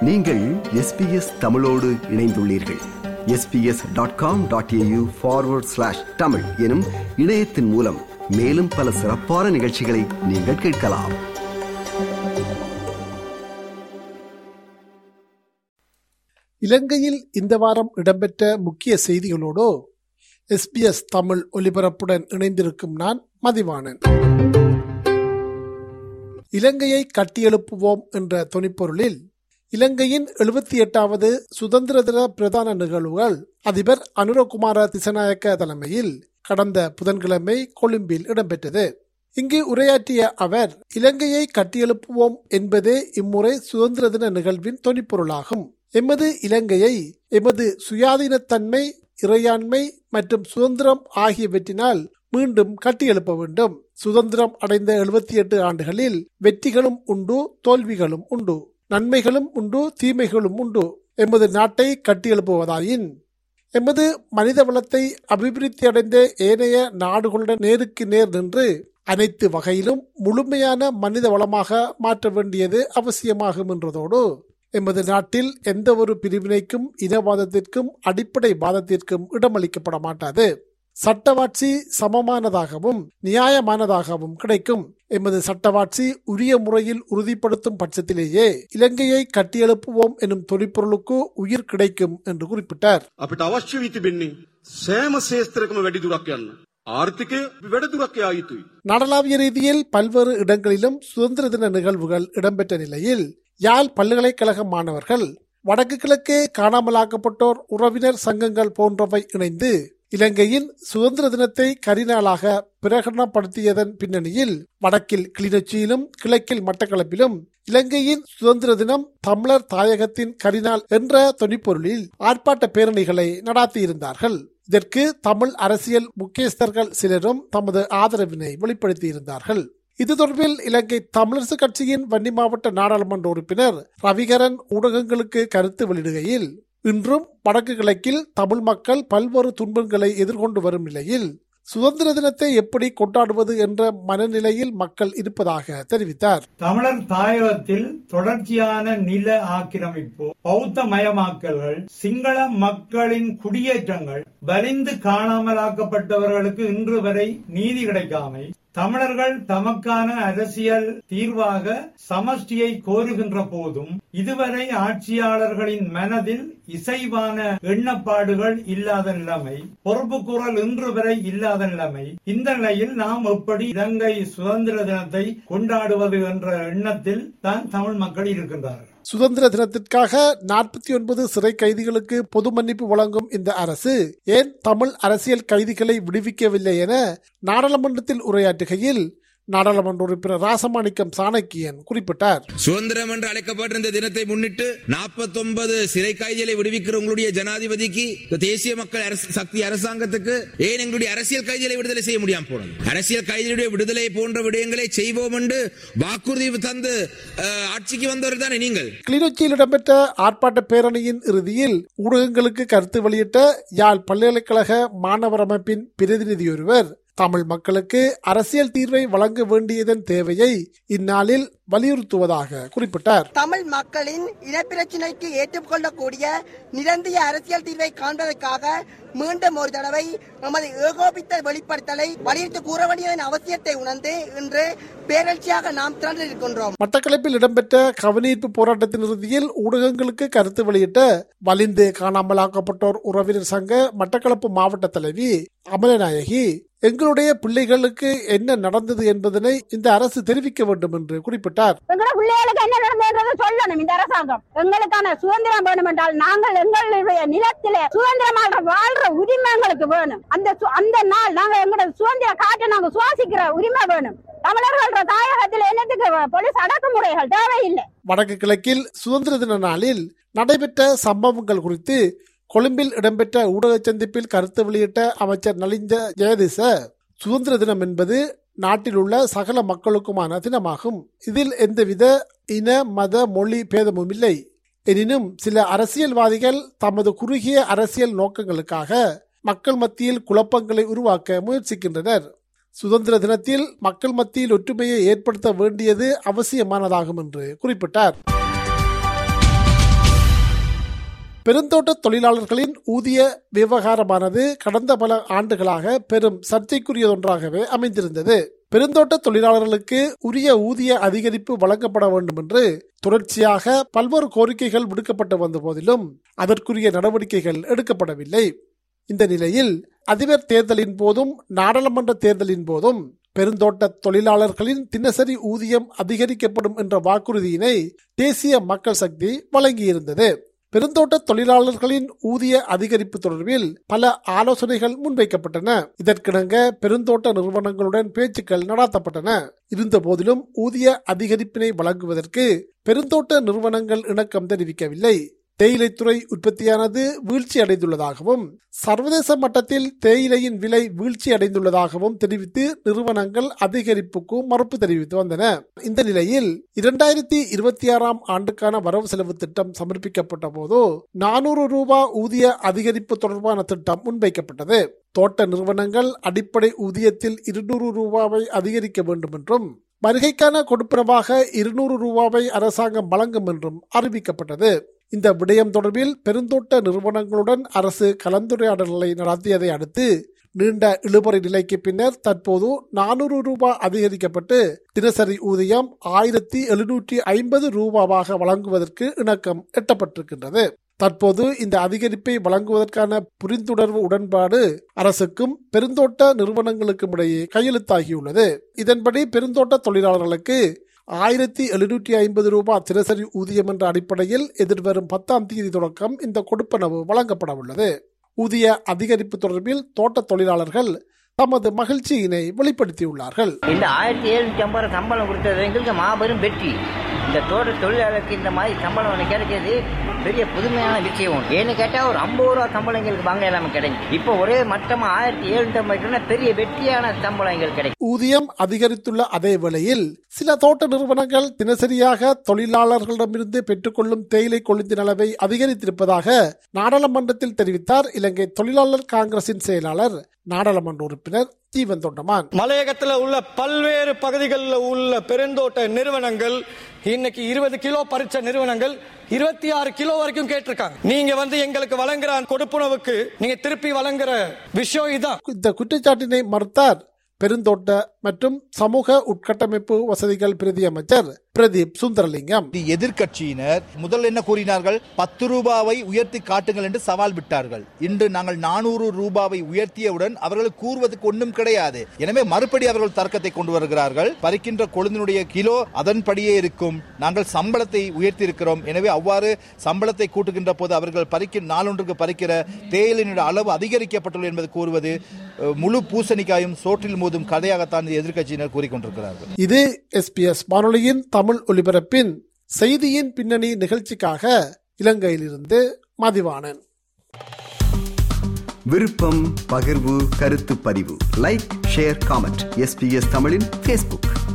நீங்கள் எஸ்பிஎஸ் தமிழோடு இணைந்துள்ளீர்கள் SBS dot com dot AU forward slash Tamil எனும் இணையத்தின் மூலம் மேலும் பல சிறப்பான நிகழ்ச்சிகளை நீங்கள் கேட்கலாம் இலங்கையில் இந்த வாரம் இடம்பெற்ற முக்கிய செய்திகளோடு எஸ்பிஎஸ் தமிழ் ஒலிபரப்புடன் இணைந்திருக்கும் நான் மதிவாணன் இலங்கையை கட்டியெழுப்புவோம் என்ற துணிப்பொருளில் இலங்கையின் எழுபத்தி எட்டாவது சுதந்திர தின பிரதான நிகழ்வுகள் அதிபர் அனுரகுமார திசநாயக்க தலைமையில் கடந்த புதன்கிழமை கொழும்பில் இடம்பெற்றது இங்கு உரையாற்றிய அவர் இலங்கையை கட்டியெழுப்புவோம் என்பதே இம்முறை சுதந்திர தின நிகழ்வின் தொனிப்பொருளாகும் எமது இலங்கையை எமது சுயாதீனத்தன்மை இறையாண்மை மற்றும் சுதந்திரம் ஆகியவற்றினால் மீண்டும் கட்டியெழுப்ப வேண்டும் சுதந்திரம் அடைந்த எழுபத்தி எட்டு ஆண்டுகளில் வெற்றிகளும் உண்டு தோல்விகளும் உண்டு நன்மைகளும் உண்டு தீமைகளும் உண்டு எமது நாட்டை கட்டியெழுப்புவதாயின் எமது மனித வளத்தை அபிவிருத்தி அடைந்த ஏனைய நாடுகளுடன் நேருக்கு நேர் நின்று அனைத்து வகையிலும் முழுமையான மனித வளமாக மாற்ற வேண்டியது அவசியமாகும் என்றதோடு எமது நாட்டில் எந்த ஒரு பிரிவினைக்கும் இனவாதத்திற்கும் அடிப்படை வாதத்திற்கும் இடமளிக்கப்பட மாட்டாது சட்டவாட்சி சமமானதாகவும் நியாயமானதாகவும் கிடைக்கும் எமது சட்டவாட்சி உரிய முறையில் உறுதிப்படுத்தும் பட்சத்திலேயே இலங்கையை கட்டியெழுப்புவோம் எனும் தொழிற்பொருளுக்கு உயிர் கிடைக்கும் என்று குறிப்பிட்டார் අපිට අවශ්‍ය වී තිබෙන්නේ සෑම ශේස්ත්‍රකම වැඩි දුරක් යන්න. ආර්ථිකය වැඩ දුරක් යා යුතුයි. நாடளாவிய ரீதியில் பல்வேறு இடங்களிலும் சுதந்திர தின நிகழ்வுகள் இடம்பெற்ற நிலையில் யாழ் பல்கலைக்கழக மாணவர்கள் வடக்கு கிழக்கே காணாமலாக்கப்பட்டோர் உறவினர் சங்கங்கள் போன்றவை இணைந்து இலங்கையின் சுதந்திர தினத்தை கரிநாளாக பிரகடனப்படுத்தியதன் பின்னணியில் வடக்கில் கிளிநொச்சியிலும் கிழக்கில் மட்டக்களப்பிலும் இலங்கையின் சுதந்திர தினம் தமிழர் தாயகத்தின் கரிநாள் என்ற தொனிப்பொருளில் ஆர்ப்பாட்ட பேரணிகளை நடாத்தியிருந்தார்கள் இதற்கு தமிழ் அரசியல் முக்கியஸ்தர்கள் சிலரும் தமது ஆதரவினை வெளிப்படுத்தியிருந்தார்கள் இது தொடர்பில் இலங்கை தமிழரசு கட்சியின் வன்னி மாவட்ட நாடாளுமன்ற உறுப்பினர் ரவிகரன் ஊடகங்களுக்கு கருத்து வெளியிடுகையில் இன்றும் வடக்கு கிழக்கில் தமிழ் மக்கள் பல்வேறு துன்பங்களை எதிர்கொண்டு வரும் நிலையில் சுதந்திர தினத்தை எப்படி கொண்டாடுவது என்ற மனநிலையில் மக்கள் இருப்பதாக தெரிவித்தார் தமிழர் தாயகத்தில் தொடர்ச்சியான நில ஆக்கிரமிப்பு பௌத்த மயமாக்கல்கள் சிங்கள மக்களின் குடியேற்றங்கள் வலிந்து காணாமலாக்கப்பட்டவர்களுக்கு இன்று வரை நீதி கிடைக்காமை தமிழர்கள் தமக்கான அரசியல் தீர்வாக சமஷ்டியை கோருகின்ற போதும் இதுவரை ஆட்சியாளர்களின் மனதில் இசைவான எண்ணப்பாடுகள் இல்லாத நிலைமை பொறுப்பு குரல் இன்று வரை இல்லாத நிலைமை இந்த நிலையில் நாம் எப்படி இலங்கை சுதந்திர தினத்தை கொண்டாடுவது என்ற எண்ணத்தில் தான் தமிழ் மக்கள் இருக்கின்றார்கள் சுதந்திர தினத்திற்காக நாற்பத்தி ஒன்பது சிறை கைதிகளுக்கு பொது மன்னிப்பு வழங்கும் இந்த அரசு ஏன் தமிழ் அரசியல் கைதிகளை விடுவிக்கவில்லை என நாடாளுமன்றத்தில் உரையாற்றுகையில் நாடாளுமன்ற உறுப்பினர் ராசமாணிக்கம் சாணக்கியன் குறிப்பிட்டார் சுதந்திரம் என்று அழைக்கப்பட்டிருந்த தினத்தை முன்னிட்டு 49 சிறை கைதிகளை விடுவிக்கிற உங்களுடைய ஜனாதிபதிக்கு இந்த தேசிய மக்கள் அரசு- சக்தி அரசாங்கத்துக்கு ஏன் எங்களுடைய அரசியல் கைதிகளை விடுதலை செய்ய முடியாம போனது அரசியல் கைதிகளுடைய விடுதலை போன்ற விடயங்களை செய்வோம் என்று வாக்குறுதி தந்து அஹ், ஆட்சிக்கு வந்தவர் தானே நீங்கள் கிளிநொச்சியில் இடம்பெற்ற ஆர்ப்பாட்ட பேரணியின் இறுதியில் ஊடகங்களுக்கு கருத்து வெளியிட்ட யாழ் பல்கலைக்கழக மாணவர் அமைப்பின் பிரதிநிதியொருவர் தமிழ் மக்களுக்கு அரசியல் தீர்வை வழங்க வேண்டியதன் தேவையை இந்நாளில் வலியுறுத்துவதாக குறிப்பிட்டார் தமிழ் மக்களின் இனப்பிரச்சினைக்கு ஏற்றுக்கொள்ளக்கூடிய நிரந்தர அரசியல் தீர்வை காண்பதற்காக மீண்டும் ஒரு தடவை நமது ஏகோபித்த வெளிப்படுத்தலை வலியுறுத்தி கூற வேண்டியதன் அவசியத்தை உணர்ந்து இன்று பேரழ்ச்சியாக நாம் திரண்டிருக்கின்றோம் மட்டக்களப்பில் இடம்பெற்ற கவனீர்ப்பு போராட்டத்தின் இறுதியில் ஊடகங்களுக்கு கருத்து வெளியிட்ட வலிந்து காணாமலாக்கப்பட்டோர் உறவினர் சங்க மட்டக்களப்பு மாவட்ட தலைவி அமலநாயகி எங்களுடைய பிள்ளைகளுக்கு என்ன நடந்தது என்பதனை இந்த அரசு தெரிவிக்க வேண்டும் என்று குறிப்பிட்டார் எங்களோட பிள்ளைகளுக்கு என்ன நடந்ததுன்றதை சொல்லணும் இந்த அரசாங்கம் எங்களுக்கான சுதந்திரம் வேணும் என்றால் நாங்கள் எங்களுடைய நிலத்திலே சுதந்திரமாக வாழ்ற உரிமை எங்களுக்கு வேணும் அந்த சு- அந்த நாள் நாங்க எங்களோட சுதந்திர காற்றை நாங்க சுவாசிக்கிற உரிமை வேணும் தமிழர்கள தாயகத்தில் என்னத்துக்கு போலீஸ் அடக்குமுறைகள் தேவையில்லை வடக்கு கிழக்கில் சுதந்திர தின நாளில் நடைபெற்ற சம்பவங்கள் குறித்து கொழும்பில் இடம்பெற்ற ஊடக சந்திப்பில் கருத்து வெளியிட்ட அமைச்சர் நலிஞ்ச ஜெயதிச சுதந்திர தினம் என்பது நாட்டில் உள்ள சகல மக்களுக்குமான தினமாகும் இதில் எந்தவித இன மத மொழி பேதமும் இல்லை எனினும் சில அரசியல்வாதிகள் தமது குறுகிய அரசியல் நோக்கங்களுக்காக மக்கள் மத்தியில் குழப்பங்களை உருவாக்க முயற்சிக்கின்றனர் சுதந்திர தினத்தில் மக்கள் மத்தியில் ஒற்றுமையை ஏற்படுத்த வேண்டியது அவசியமானதாகும் என்று குறிப்பிட்டார் பெருந்தோட்ட தொழிலாளர்களின் ஊதிய விவகாரமானது கடந்த பல ஆண்டுகளாக பெரும் சர்ச்சைக்குரியதொன்றாகவே அமைந்திருந்தது பெருந்தோட்ட தொழிலாளர்களுக்கு உரிய ஊதிய அதிகரிப்பு வழங்கப்பட வேண்டும் என்று தொடர்ச்சியாக பல்வேறு கோரிக்கைகள் விடுக்கப்பட்டு வந்த போதிலும் அதற்குரிய நடவடிக்கைகள் எடுக்கப்படவில்லை இந்த நிலையில் அதிபர் தேர்தலின் போதும் நாடாளுமன்ற தேர்தலின் போதும் பெருந்தோட்ட தொழிலாளர்களின் தினசரி ஊதியம் அதிகரிக்கப்படும் என்ற வாக்குறுதியினை தேசிய மக்கள் சக்தி வழங்கியிருந்தது பெருந்தோட்ட தொழிலாளர்களின் ஊதிய அதிகரிப்பு தொடர்பில் பல ஆலோசனைகள் முன்வைக்கப்பட்டன இதற்கிணங்க பெருந்தோட்ட நிறுவனங்களுடன் பேச்சுக்கள் நடாத்தப்பட்டன இருந்த போதிலும் ஊதிய அதிகரிப்பினை வழங்குவதற்கு பெருந்தோட்ட நிறுவனங்கள் இணக்கம் தெரிவிக்கவில்லை தேயிலைத்துறை உற்பத்தியானது வீழ்ச்சி அடைந்துள்ளதாகவும் சர்வதேச மட்டத்தில் தேயிலையின் விலை வீழ்ச்சி அடைந்துள்ளதாகவும் தெரிவித்து நிறுவனங்கள் அதிகரிப்புக்கு மறுப்பு தெரிவித்து வந்தன இந்த நிலையில் இரண்டாயிரத்தி இருபத்தி ஆறாம் ஆண்டுக்கான வரவு செலவு திட்டம் சமர்ப்பிக்கப்பட்ட போது நானூறு ரூபாய் ஊதிய அதிகரிப்பு தொடர்பான திட்டம் முன்வைக்கப்பட்டது தோட்ட நிறுவனங்கள் அடிப்படை ஊதியத்தில் இருநூறு ரூபாவை அதிகரிக்க வேண்டும் என்றும் வருகைக்கான கொடுப்பனவாக இருநூறு ரூபாவை அரசாங்கம் வழங்கும் என்றும் அறிவிக்கப்பட்டது இந்த விடயம் தொடர்பில் பெருந்தோட்ட நிறுவனங்களுடன் அரசு கலந்துரையாடல்களை நடத்தியதை அடுத்து நீண்ட இழுபறி நிலைக்கு பின்னர் தற்போது நானூறு ரூபாய் அதிகரிக்கப்பட்டு தினசரி ஊதியம் ஆயிரத்தி எழுநூற்றி ஐம்பது ரூபாவாக வழங்குவதற்கு இணக்கம் எட்டப்பட்டிருக்கின்றது தற்போது இந்த அதிகரிப்பை வழங்குவதற்கான புரிந்துணர்வு உடன்பாடு அரசுக்கும் பெருந்தோட்ட நிறுவனங்களுக்கும் இடையே கையெழுத்தாகியுள்ளது இதன்படி பெருந்தோட்ட தொழிலாளர்களுக்கு ஆயிரத்தி எழுநூற்றி ஐம்பது ரூபாய் தினசரி ஊதியம் என்ற அடிப்படையில் எதிர்வரும் பத்தாம் தேதி தொடக்கம் இந்த கொடுப்பனவு வழங்கப்பட உள்ளது ஊதிய அதிகரிப்பு தொடர்பில் தோட்ட தொழிலாளர்கள் தமது மகிழ்ச்சியினை வெளிப்படுத்தியுள்ளார்கள் இந்த ஆயிரத்தி எழுநூத்தி ஐம்பது ரூபா சம்பளம் கொடுத்தது எங்களுக்கு மாபெரும் வெற்றி இந்த தோட்ட தொழிலாளருக்கு இந்த மாதிரி சம்பளம் ஒன்று கிடைக்கிறது பெரிய புதுமையான விஷயம் ஏன்னு கேட்டால் ஒரு ஐம்பது ரூபா சம்பளம் எங்களுக்கு வாங்க எல்லாமே கிடைக்கும் இப்போ ஒரே மட்டமா ஆயிரத்தி எழுநூத்தி ஐம்பது பெரிய வெற்றியான சம்பளம் எங்களுக்கு கிடைக்கும் ஊதியம் அதிகரித்துள்ள அதே வேளையில் சில தோட்ட நிறுவனங்கள் தினசரியாக தொழிலாளர்களிடமிருந்து பெற்றுக்கொள்ளும் தேயிலை கொழுந்தின் அளவை அதிகரித்திருப்பதாக நாடாளுமன்றத்தில் தெரிவித்தார் இலங்கை தொழிலாளர் காங்கிரசின் செயலாளர் நாடாளுமன்ற உறுப்பினர் ஜீவன் தொண்டமான் மலையகத்தில் உள்ள பல்வேறு பகுதிகளில் உள்ள பெருந்தோட்ட நிறுவனங்கள் இன்னைக்கு இருபது கிலோ பறிச்ச நிறுவனங்கள் இருபத்தி ஆறு கிலோ வரைக்கும் கேட்டிருக்காங்க நீங்க வந்து எங்களுக்கு வழங்குற கொடுப்புணவுக்கு நீங்க திருப்பி வழங்குற விஷயம் இதான் இந்த குற்றச்சாட்டினை மறுத்தார் பெருந்தோட்ட மற்றும் சமூக உட்கட்டமைப்பு வசதிகள் பிரதி அமைச்சர் பிரதீப் சுந்தரலிங்கம் எதிர்கட்சியினர் முதல் என்ன கூறினார்கள் பத்து ரூபாவை உயர்த்தி காட்டுங்கள் என்று சவால் விட்டார்கள் இன்று நாங்கள் நானூறு ரூபாவை உயர்த்தியவுடன் அவர்கள் கூறுவதற்கு ஒன்றும் கிடையாது எனவே மறுபடி அவர்கள் தர்க்கத்தை கொண்டு வருகிறார்கள் பறிக்கின்ற கொழுந்தினுடைய கிலோ அதன்படியே இருக்கும் நாங்கள் சம்பளத்தை உயர்த்தி இருக்கிறோம் எனவே அவ்வாறு சம்பளத்தை கூட்டுகின்ற போது அவர்கள் பறிக்க நாளொன்றுக்கு பறிக்கிற தேயிலினுடைய அளவு அதிகரிக்கப்பட்டுள்ளது என்பது கூறுவது முழு பூசணிக்காயும் சோற்றில் மோதும் கதையாகத்தான் எதிர்கட்சியினர் கூறிக்கொண்டிருக்கிறார்கள் இது எஸ்பிஎஸ் வானொலியின் தமிழ் ஒலிபரப்பின் செய்தியின் பின்னணி நிகழ்ச்சிக்காக இலங்கையிலிருந்து மதிவாணன் விருப்பம் பகிர்வு கருத்து பதிவு லைக் ஷேர் காமெண்ட் எஸ்பிஎஸ் தமிழின் ஃபேஸ்புக்